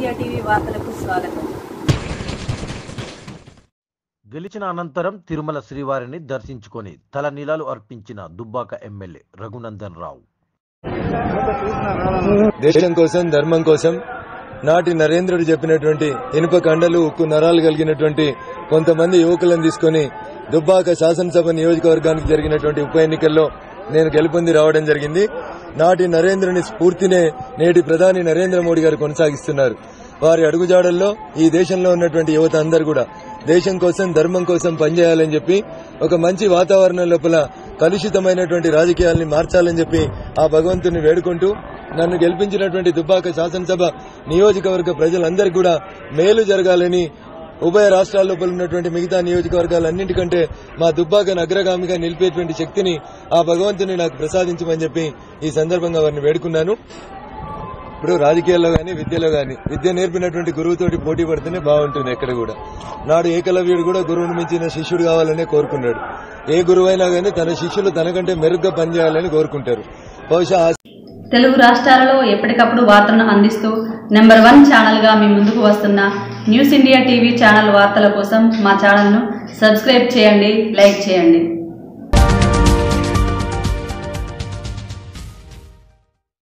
India TV వార్తలకు స్వాగతం గెలిచిన అనంతరం తిరుమల శ్రీవారిని దర్శించుకొని తల నీలాలు అర్పించిన దుబ్బాక ఎమ్మెల్యే రఘునందన్ రావు దేశం కోసం ధర్మం కోసం నాటి నరేంద్రుడు చెప్పినటువంటి ఇనుప కండలు ఉక్కు నరాలు కలిగినటువంటి కొంతమంది యువకులను తీసుకొని దుబ్బాక శాసనసభ నియోజకవర్గానికి జరిగినటువంటి ఉప ఎన్నికల్లో నేను గెలుపొంది రావడం జరిగింది నాటి నరేంద్రుని స్ఫూర్తినే నేటి ప్రధాని నరేంద్ర మోడీ గారు కొనసాగిస్తున్నారు వారి అడుగుజాడల్లో ఈ దేశంలో ఉన్నటువంటి యువత అందరూ కూడా దేశం కోసం ధర్మం కోసం పనిచేయాలని చెప్పి ఒక మంచి వాతావరణం లోపల కలుషితమైనటువంటి రాజకీయాల్ని మార్చాలని చెప్పి ఆ భగవంతుని వేడుకుంటూ నన్ను గెలిపించినటువంటి దుబ్బాక శాసనసభ నియోజకవర్గ ప్రజలందరికీ కూడా మేలు జరగాలని ఉభయ రాష్ట్రాల లోపల ఉన్నటువంటి మిగతా నియోజకవర్గాలన్నింటికంటే మా దుబ్బాకను అగ్రగామిగా నిలిపేటువంటి శక్తిని ఆ భగవంతుని నాకు ప్రసాదించమని చెప్పి ఈ సందర్భంగా వారిని వేడుకున్నాను ఇప్పుడు రాజకీయాల్లో గాని విద్యలో గాని విద్య నేర్పినటువంటి గురువుతోటి పోటీ పడితేనే బాగుంటుంది ఎక్కడ కూడా నాడు ఏకలవ్యుడు కూడా గురువుని మించిన శిష్యుడు కావాలనే కోరుకున్నాడు ఏ గురువైనా గాని తన శిష్యులు తనకంటే మెరుగ్గా పనిచేయాలని కోరుకుంటారు బహుశా ఆ తెలుగు రాష్ట్రాలలో ఎప్పటికప్పుడు వార్తలను అందిస్తూ నెంబర్ వన్ ఛానల్గా మీ ముందుకు వస్తున్న న్యూస్ ఇండియా టీవీ ఛానల్ వార్తల కోసం మా ఛానల్ను సబ్స్క్రైబ్ చేయండి లైక్ చేయండి